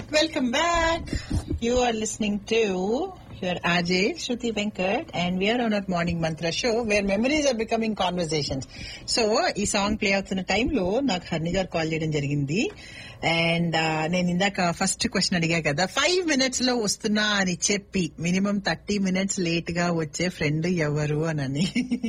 Welcome back. You are listening to your Ajay Shruti Venkat and we are on our morning mantra show where memories are becoming conversations. So ఈ song play అవుతున్న టైంలో నాకు హర్ని గారు call చేయడం జరిగింది and నేను ఇందాక first question అడిగా కదా ఫైవ్ మినిట్స్ లో వస్తున్నా అని చెప్పి మినిమం థర్టీ మినిట్స్ లేట్ గా వచ్చే ఫ్రెండ్ ఎవరు అని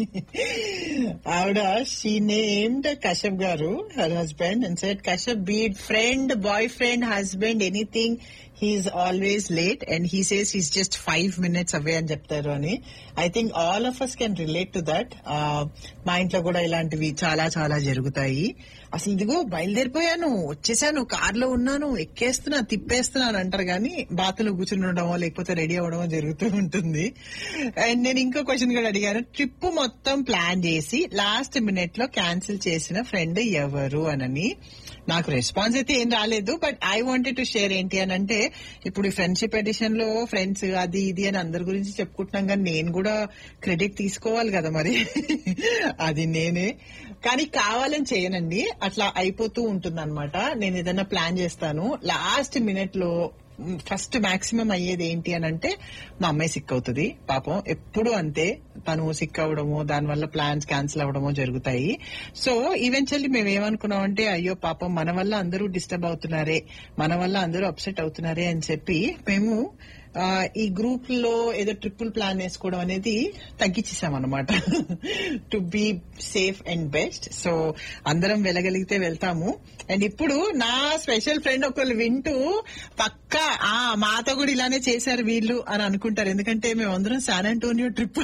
ఆవిడ she named Kashyap garu her husband and set Kashyap be it friend boyfriend husband anything he's always late and he says he's just five minutes away అని చెప్తారు అని I think all of us can relate to that మా ఇంట్లో కూడా ఇలాంటివి చాలా చాలా జరుగుతాయి అసలు ఇదిగో బయలుదేరిపోయాను వచ్చేసాను కార్ లో ఉన్నాను ఎక్కేస్తున్నా తిప్పేస్తున్నాను అంటారు కానీ బాతులు కూర్చుని ఉండడమో లేకపోతే రెడీ అవ్వడమో జరుగుతూ ఉంటుంది అండ్ నేను ఇంకో క్వశ్చన్ కూడా అడిగాను ట్రిప్ మొత్తం ప్లాన్ చేసి లాస్ట్ మినిట్ లో క్యాన్సిల్ చేసిన ఫ్రెండ్ ఎవరు అనని నాకు రెస్పాన్స్ అయితే ఏం రాలేదు but I wanted to share ఏంటి అని అంటే ఇప్పుడు ఈ ఫ్రెండ్షిప్ ఎడిషన్ లో ఫ్రెండ్స్ అది ఇది అని అందరి గురించి చెప్పుకుంటున్నాం కానీ నేను కూడా క్రెడిట్ తీసుకోవాలి కదా మరి అది నేనే కానీ కావాలని చేయనండి అట్లా అయిపోతూ ఉంటుంది అనమాట నేను ఏదైనా ప్లాన్ చేస్తాను లాస్ట్ మినిట్ లో ఫస్ట్ మాక్సిమం అయ్యేది ఏంటి అని అంటే మా అమ్మాయి సిక్ అవుతుంది పాపం ఎప్పుడు అంతే తను సిక్ అవ్వడము దానివల్ల ప్లాన్స్ క్యాన్సిల్ అవ్వడమో జరుగుతాయి సో ఈవెన్చువల్లీ మేము ఏమనుకున్నామంటే అయ్యో పాపం మన వల్ల అందరూ డిస్టర్బ్ అవుతున్నారే మన వల్ల అందరూ అప్సెట్ అవుతున్నారే అని చెప్పి మేము ఈ గ్రూప్ లో ఏదో ట్రిపుల్ ప్లాన్ వేసుకోవడం అనేది తగ్గించేసాం అనమాట to be safe and best so అందరం వెళ్ళగలిగితే వెళ్తాము అండ్ ఇప్పుడు నా స్పెషల్ ఫ్రెండ్ ఒకళ్ళు వింటూ పక్కా ఆ మాతో కూడా ఇలానే చేశారు వీళ్ళు అని అనుకుంటారు ఎందుకంటే మేము అందరం శాన్ అంటోనియో ట్రిప్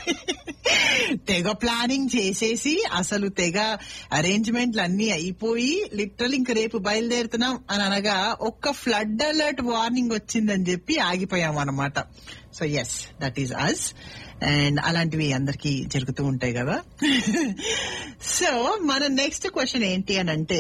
తెగ ప్లానింగ్ చేసేసి అసలు తెగ అరేంజ్మెంట్లు అన్ని అయిపోయి లిటరల్ ఇంక రేపు బయలుదేరుతున్నాం అని అనగా ఒక్క ఫ్లడ్ అలర్ట్ వార్నింగ్ వచ్చిందని చెప్పి ఆగిపోయాం అనమాట so yes that is us and అలాంటివి అందరికి జరుగుతూ ఉంటాయి కదా సో మన నెక్స్ట్ క్వశ్చన్ ఏంటి అని అంటే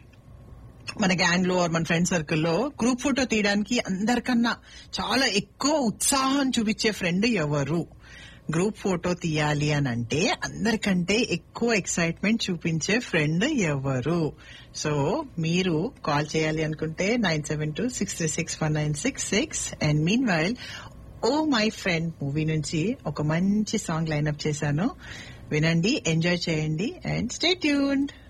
మన గ్యాంగ్ లో మన ఫ్రెండ్ సర్కిల్లో గ్రూప్ ఫోటో తీయడానికి అందరికన్నా చాలా ఎక్కువ ఉత్సాహం చూపించే ఫ్రెండ్ ఎవరు గ్రూప్ ఫోటో తీయాలి అని అంటే అందరికంటే ఎక్కువ ఎక్సైట్మెంట్ చూపించే ఫ్రెండ్ ఎవరు సో మీరు కాల్ చేయాలి అనుకుంటే nine seven two six three six one nine six six and meanwhile oh my friend movie నుంచి ఒక మంచి సాంగ్ లైన్అప్ చేశాను వినండి ఎంజాయ్ చేయండి అండ్ స్టే ట్యూన్డ్